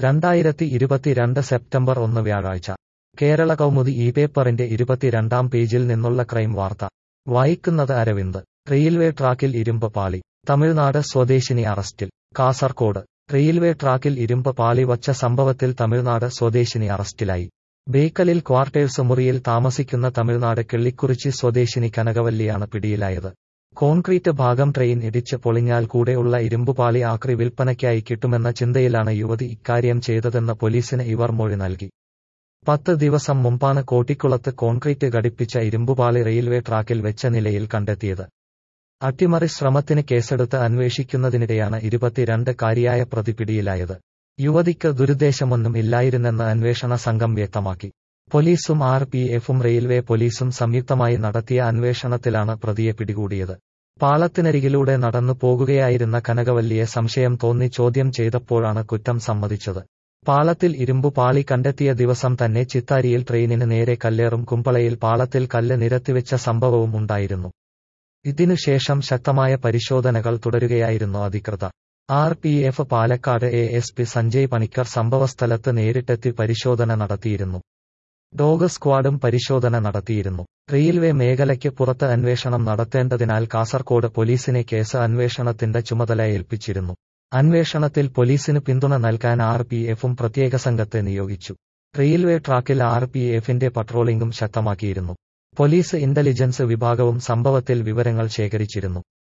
രണ്ടായിരത്തി ഇരുപത്തിരണ്ട് സെപ്റ്റംബർ ഒന്ന് വ്യാഴാഴ്ച കേരള കൗമുദി ഈ പേപ്പറിന്റെ ഇരുപത്തിരണ്ടാം പേജിൽ നിന്നുള്ള ക്രൈം വാർത്ത വായിക്കുന്നത് അരവിന്ദ് റെയിൽവേ ട്രാക്കിൽ ഇരുമ്പ് പാളി തമിഴ്നാട് സ്വദേശിനി അറസ്റ്റിൽ കാസർകോട് റെയിൽവേ ട്രാക്കിൽ ഇരുമ്പ് പാളി വച്ച സംഭവത്തിൽ തമിഴ്നാട് സ്വദേശിനി അറസ്റ്റിലായി ബേക്കലിൽ ക്വാർട്ടേഴ്സ് മുറിയിൽ താമസിക്കുന്ന തമിഴ്നാട് കിള്ളിക്കുറിച്ചി സ്വദേശിനി കനകവല്ലിയാണ് പിടിയിലായത് കോൺക്രീറ്റ് ഭാഗം ട്രെയിൻ ഇടിച്ച് പൊളിഞ്ഞാൽ കൂടെയുള്ള ഇരുമ്പുപാളി ആക്രി വിൽപ്പനയ്ക്കായി കിട്ടുമെന്ന ചിന്തയിലാണ് യുവതി ഇക്കാര്യം ചെയ്തതെന്ന് പോലീസിന് ഇവർ മൊഴി നൽകി പത്ത് ദിവസം മുമ്പാണ് കോട്ടിക്കുളത്ത് കോൺക്രീറ്റ് ഘടിപ്പിച്ച ഇരുമ്പുപാളി റെയിൽവേ ട്രാക്കിൽ വെച്ച നിലയിൽ കണ്ടെത്തിയത് അട്ടിമറി ശ്രമത്തിന് കേസെടുത്ത് അന്വേഷിക്കുന്നതിനിടെയാണ് ഇരുപത്തിരണ്ട് കാരിയായ പ്രതി പിടിയിലായത് യുവതിക്ക് ദുരുദ്ദേശമൊന്നും ഇല്ലായിരുന്നെന്ന് അന്വേഷണ സംഘം വ്യക്തമാക്കി പോലീസും ആർ പി എഫും റെയിൽവേ പോലീസും സംയുക്തമായി നടത്തിയ അന്വേഷണത്തിലാണ് പ്രതിയെ പിടികൂടിയത് പാളത്തിനരികിലൂടെ നടന്നു പോകുകയായിരുന്ന കനകവല്ലിയെ സംശയം തോന്നി ചോദ്യം ചെയ്തപ്പോഴാണ് കുറ്റം സമ്മതിച്ചത് പാളത്തിൽ ഇരുമ്പു പാളി കണ്ടെത്തിയ ദിവസം തന്നെ ചിത്താരിയിൽ ട്രെയിനിന് നേരെ കല്ലേറും കുമ്പളയിൽ പാളത്തിൽ കല്ല് നിരത്തിവെച്ച സംഭവവും ഉണ്ടായിരുന്നു ഇതിനുശേഷം ശക്തമായ പരിശോധനകൾ തുടരുകയായിരുന്നു അധികൃതർ R P F Palakkad A S P Sanjay Panicker സംഭവസ്ഥലത്ത് നേരിട്ടെത്തി പരിശോധന നടത്തിയിരുന്നു ഡോഗ് സ്ക്വാഡും പരിശോധന നടത്തിയിരുന്നു റെയിൽവേ മേഖലയ്ക്ക് പുറത്ത് അന്വേഷണം നടത്തേണ്ടതിനാൽ കാസർകോട് പോലീസിനെ കേസ് അന്വേഷണത്തിന്റെ ചുമതല ഏൽപ്പിച്ചിരുന്നു അന്വേഷണത്തിൽ പോലീസിന് പിന്തുണ നൽകാൻ ആർ പി എഫും പ്രത്യേക സംഘത്തെ നിയോഗിച്ചു റെയിൽവേ ട്രാക്കിൽ ആർ പി എഫിന്റെ പട്രോളിംഗും ശക്തമാക്കിയിരുന്നു പോലീസ് ഇന്റലിജൻസ് വിഭാഗവും സംഭവത്തിൽ വിവരങ്ങൾ ശേഖരിച്ചിരുന്നു